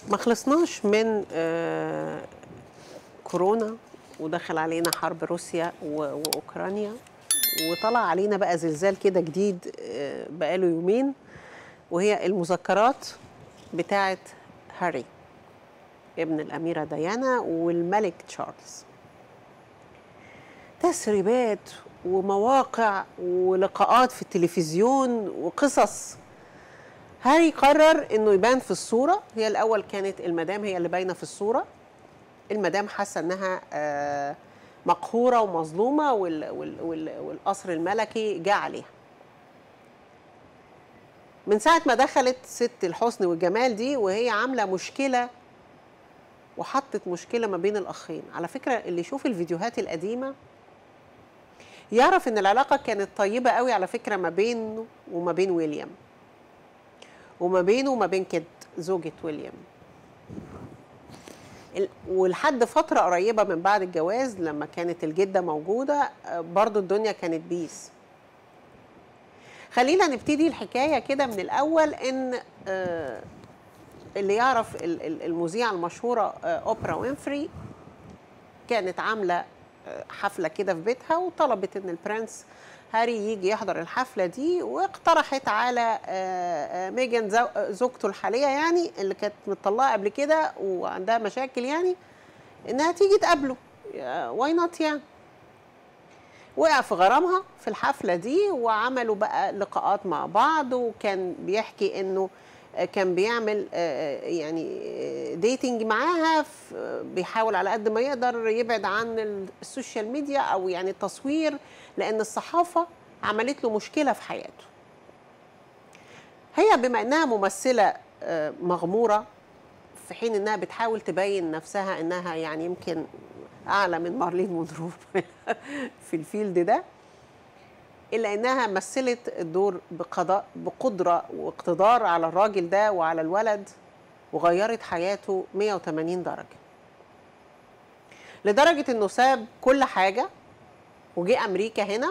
ما خلصناش من آه، كورونا ودخل علينا حرب روسيا و- واوكرانيا وطلع علينا بقى زلزال كده جديد آه، بقاله يومين وهي المذكرات بتاعه هاري ابن الاميره ديانا والملك تشارلز تسريبات ومواقع ولقاءات في التلفزيون وقصص هاري قرر انه يبان في الصوره هي الاول كانت المدام هي اللي باينه في الصوره المدام حاسه انها آه، مقهوره ومظلومه وال وال وال والقصر الملكي جه عليها من ساعه ما دخلت ست الحسن والجمال دي وهي عامله مشكله وحطت مشكله ما بين الاخين على فكره اللي يشوف الفيديوهات القديمه يعرف ان العلاقه كانت طيبه قوي على فكره ما بينه وما بين ويليام وما بينه وما بين كيت زوجة ويليام ال- ولحد فترة قريبة من بعد الجواز لما كانت الجدة موجودة آه، برضو الدنيا كانت بيس خلينا نبتدي الحكاية كده من الأول إن آه، اللي يعرف ال- ال- المذيعة المشهورة آه، أوبرا وينفري كانت عاملة آه، حفلة كده في بيتها وطلبت إن البرنس هاري يجي يحضر الحفلة دي واقترحت على آه، آه، ميجان زو- آه، زوجته الحالية يعني اللي كانت مطلقة قبل كده وعندها مشاكل يعني إنها تيجي تقابله واي نوت يعني وقع في غرامها في الحفلة دي وعملوا بقى لقاءات مع بعض وكان بيحكي إنه آه، كان بيعمل آه، يعني ديتنج معاها ف- بيحاول على قد ما يقدر يبعد عن ال- السوشيال ميديا او يعني التصوير لان الصحافه عملت له مشكله في حياته هي بما انها ممثله آه، مغموره في حين انها بتحاول تبين نفسها انها يعني يمكن اعلى من مارلين مونرو في الفيلد ده الا انها مثلت الدور بقضاء بقدره واقتدار على الراجل ده وعلى الولد وغيرت حياته 180 درجه لدرجه انه ساب كل حاجه وجه امريكا هنا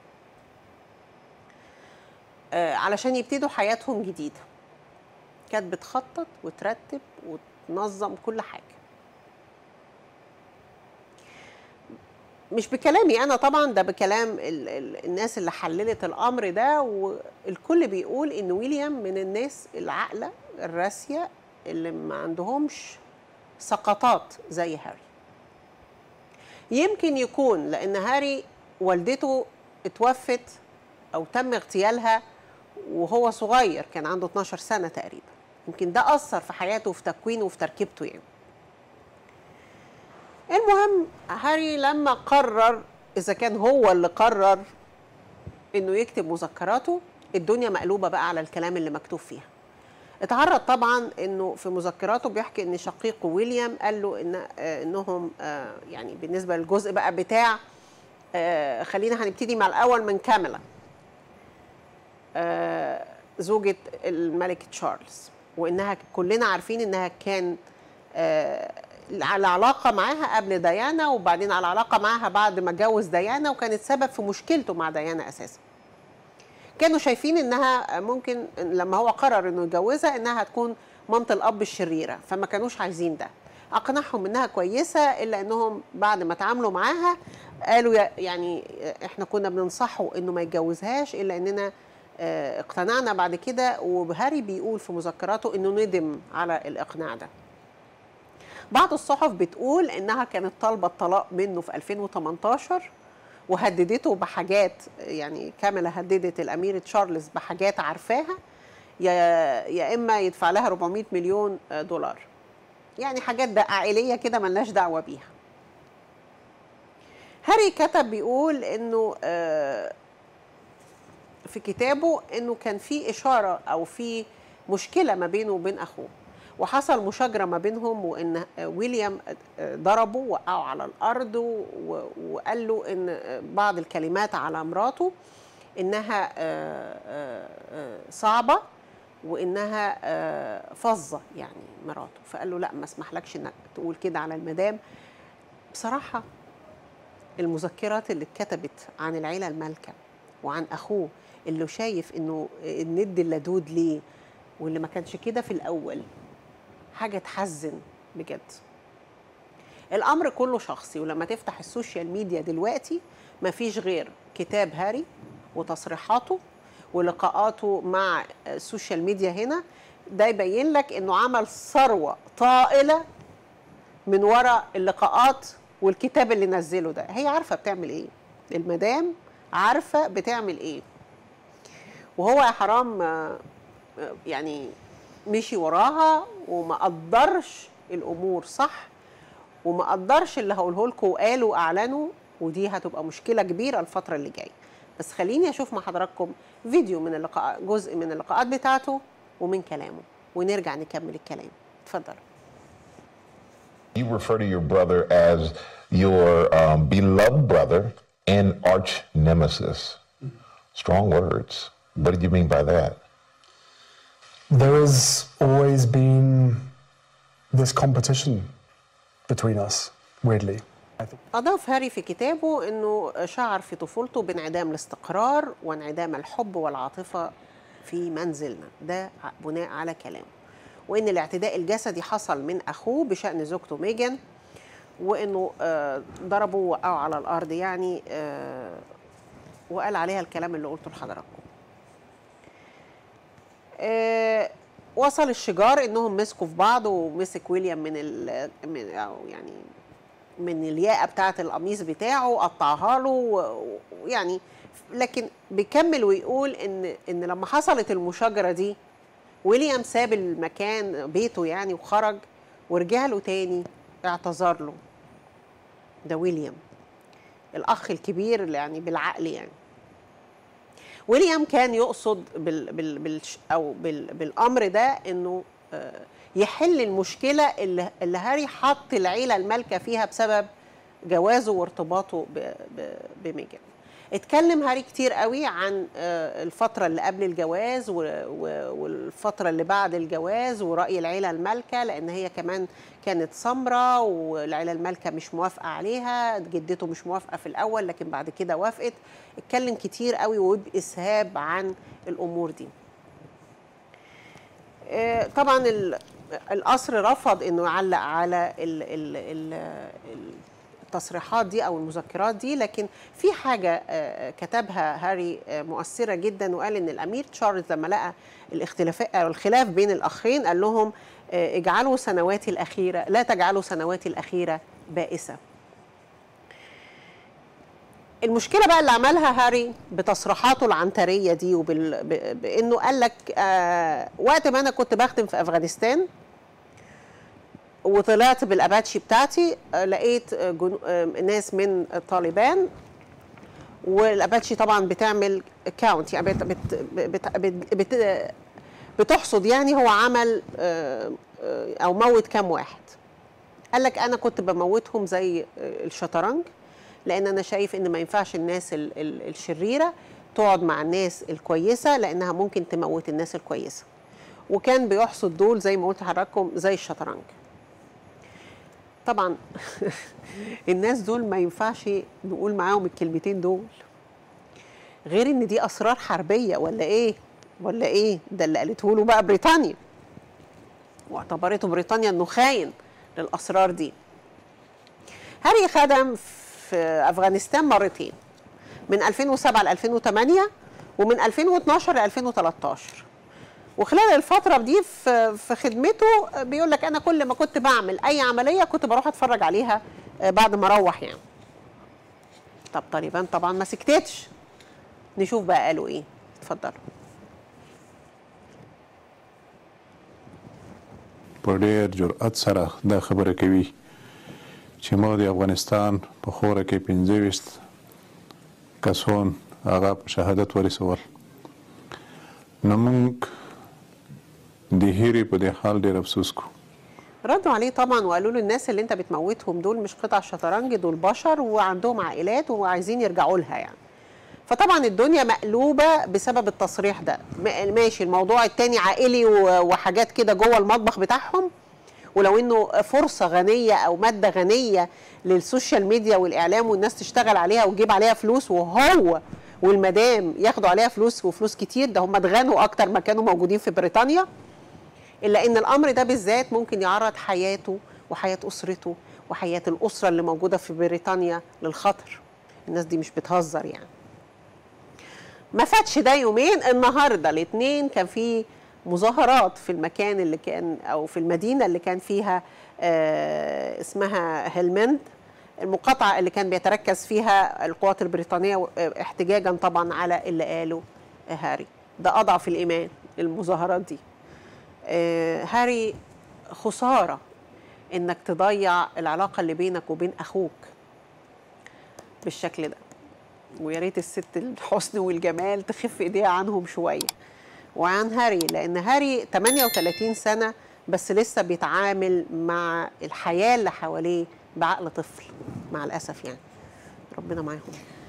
آه، علشان يبتدوا حياتهم جديده كانت بتخطط وترتب وتنظم كل حاجه مش بكلامي انا طبعا ده بكلام ال ال الناس اللي حللت الامر ده والكل بيقول ان ويليام من الناس العاقله الراسيه اللي ما عندهمش سقطات زي هاري يمكن يكون لان هاري والدته اتوفت او تم اغتيالها وهو صغير كان عنده 12 سنه تقريبا يمكن ده اثر في حياته وفي تكوينه وفي تركيبته يعني المهم هاري لما قرر اذا كان هو اللي قرر انه يكتب مذكراته الدنيا مقلوبه بقى على الكلام اللي مكتوب فيها اتعرض طبعا انه في مذكراته بيحكي ان شقيقه ويليام قال له ان آه انهم آه يعني بالنسبه للجزء بقى بتاع آه خلينا هنبتدي مع الاول من كاميلا آه زوجة الملك تشارلز وانها كلنا عارفين انها كان آه على علاقه معاها قبل ديانا وبعدين على علاقه معاها بعد ما اتجوز ديانا وكانت سبب في مشكلته مع ديانا اساسا كانوا شايفين انها ممكن لما هو قرر انه يتجوزها انها هتكون مامة الاب الشريره فما كانوش عايزين ده اقنعهم انها كويسه الا انهم بعد ما اتعاملوا معاها قالوا يا- يعني احنا كنا بننصحه انه ما يتجوزهاش الا اننا آه، اقتنعنا بعد كده وهاري بيقول في مذكراته انه ندم على الاقناع ده بعض الصحف بتقول انها كانت طالبه الطلاق منه في 2018 وهددته بحاجات يعني كاميلا هددت الامير تشارلز بحاجات عارفاها يا يا اما يدفع لها 400 مليون دولار يعني حاجات ده عائليه كده ملناش دعوه بيها هاري كتب بيقول انه آه، في كتابه انه كان في اشاره او في مشكله ما بينه وبين اخوه وحصل مشاجره ما بينهم وان ويليام ضربه وقعه على الارض و- وقال له ان بعض الكلمات على مراته انها آه، آه، آه، صعبه وانها آه، فظه يعني مراته فقال له لا ما اسمحلكش انك تقول كده على المدام بصراحه المذكرات اللي اتكتبت عن العيله المالكه وعن اخوه اللي شايف انه الند اللدود ليه واللي ما كانش كده في الاول حاجه تحزن بجد الامر كله شخصي ولما تفتح السوشيال ميديا دلوقتي مفيش غير كتاب هاري وتصريحاته ولقاءاته مع السوشيال ميديا هنا ده يبين لك انه عمل ثروه طائله من وراء اللقاءات والكتاب اللي نزله ده هي عارفه بتعمل ايه المدام عارفه بتعمل ايه وهو يا حرام آه، آه، يعني مشي وراها وما قدرش الامور صح وما قدرش اللي هقوله لكم وقالوا واعلنوا ودي هتبقى مشكله كبيره الفتره اللي جايه بس خليني اشوف مع حضراتكم فيديو من اللقاء جزء من اللقاءات بتاعته ومن كلامه ونرجع نكمل الكلام اتفضل You refer to your brother as your um, beloved brother and arch nemesis. Strong words. What did you mean by that? There has always been this competition between us, weirdly. I think. أضاف هاري في كتابه أنه شعر في طفولته بانعدام الاستقرار وانعدام الحب والعاطفة في منزلنا ده ع- بناء على كلامه وأن الاعتداء الجسدي حصل من أخوه بشأن زوجته ميجان وأنه آه، ضربه وقعوا على الأرض يعني آه، وقال عليها الكلام اللي قلته لحضراتكم آه، وصل الشجار انهم مسكوا في بعض ومسك ويليام من ال من أو يعني من الياقه بتاعه القميص بتاعه قطعها له و- ويعني لكن بيكمل ويقول ان ان لما حصلت المشاجره دي ويليام ساب المكان بيته يعني وخرج ورجع له تاني اعتذر له ده ويليام الاخ الكبير اللي يعني بالعقل يعني ويليام كان يقصد بال بال بال او بال بالامر ده انه آه، يحل المشكله اللي, اللي هاري حط العيله المالكه فيها بسبب جوازه وارتباطه ب- ب- بميجان اتكلم هاري كتير قوي عن آه، الفترة اللي قبل الجواز و- و- والفترة اللي بعد الجواز ورأي العيلة المالكة لأن هي كمان كانت سمرة والعيلة المالكة مش موافقة عليها جدته مش موافقة في الأول لكن بعد كده وافقت اتكلم كتير قوي وبإسهاب عن الأمور دي آه، طبعا ال- القصر رفض انه يعلق على ال ال ال ال- التصريحات دي او المذكرات دي لكن في حاجه آه، كتبها هاري آه، مؤثره جدا وقال ان الامير تشارلز لما لقى الاختلافات او الخلاف بين الاخين قال لهم آه، اجعلوا سنواتي الاخيره لا تجعلوا سنواتي الاخيره بائسه المشكله بقى اللي عملها هاري بتصريحاته العنتريه دي وبال... ب... بانه قال لك آه وقت ما انا كنت بخدم في افغانستان وطلعت بالاباتشي بتاعتي آه لقيت آه جنو... آه ناس من الطالبان والاباتشي طبعا بتعمل كاونت يعني بت... بت... بت... بت... بت... بتحصد يعني هو عمل آه آه او موت كام واحد قال لك انا كنت بموتهم زي آه، الشطرنج لان انا شايف ان ما ينفعش الناس ال- ال- الشريره تقعد مع الناس الكويسه لانها ممكن تموت الناس الكويسه وكان بيحصد دول زي ما قلت لحضراتكم زي الشطرنج طبعا الناس دول ما ينفعش نقول معاهم الكلمتين دول غير ان دي اسرار حربيه ولا ايه ولا ايه ده اللي قالته له بقى بريطانيا واعتبرته بريطانيا انه خاين للاسرار دي هاري خدم في افغانستان مرتين من 2007 ل 2008 ومن 2012 ل 2013 وخلال الفترة دي في في خدمته بيقول لك أنا كل ما كنت بعمل أي عملية كنت بروح أتفرج عليها آه، بعد ما أروح يعني. طب طالبان طبعا ما سكتتش. نشوف بقى قالوا إيه. اتفضلوا. په ډېر جرأت سره دا خبره کوي چې موږ د افغانستان په خوره کې 25 کسان هغه په شهادت ورسول نو موږ د هیري په دې حال ډېر افسوس کوو ردوا عليه طبعا وقالوا له الناس اللي انت بتموتهم دول مش قطع شطرنج دول بشر وعندهم عائلات وعايزين يرجعوا لها يعني فطبعا الدنيا مقلوبه بسبب التصريح ده م- ماشي الموضوع التاني عائلي و- وحاجات كده جوه المطبخ بتاعهم ولو انه فرصه غنيه او ماده غنيه للسوشيال ميديا والاعلام والناس تشتغل عليها وتجيب عليها فلوس وهو والمدام ياخدوا عليها فلوس وفلوس كتير ده هم اتغنوا اكتر ما كانوا موجودين في بريطانيا الا ان الامر ده بالذات ممكن يعرض حياته وحياه اسرته وحياه الاسره اللي موجوده في بريطانيا للخطر الناس دي مش بتهزر يعني ما فاتش ده يومين النهارده الاثنين كان في مظاهرات في المكان اللي كان او في المدينه اللي كان فيها آه اسمها هيلمند المقاطعه اللي كان بيتركز فيها القوات البريطانيه آه، احتجاجا طبعا على اللي قاله هاري ده اضعف الايمان المظاهرات دي آه هاري خساره انك تضيع العلاقه اللي بينك وبين اخوك بالشكل ده ويا ريت الست الحسن والجمال تخف ايديها عنهم شويه وعن هاري لان هاري 38 سنه بس لسه بيتعامل مع الحياه اللي حواليه بعقل طفل مع الاسف يعني ربنا معاهم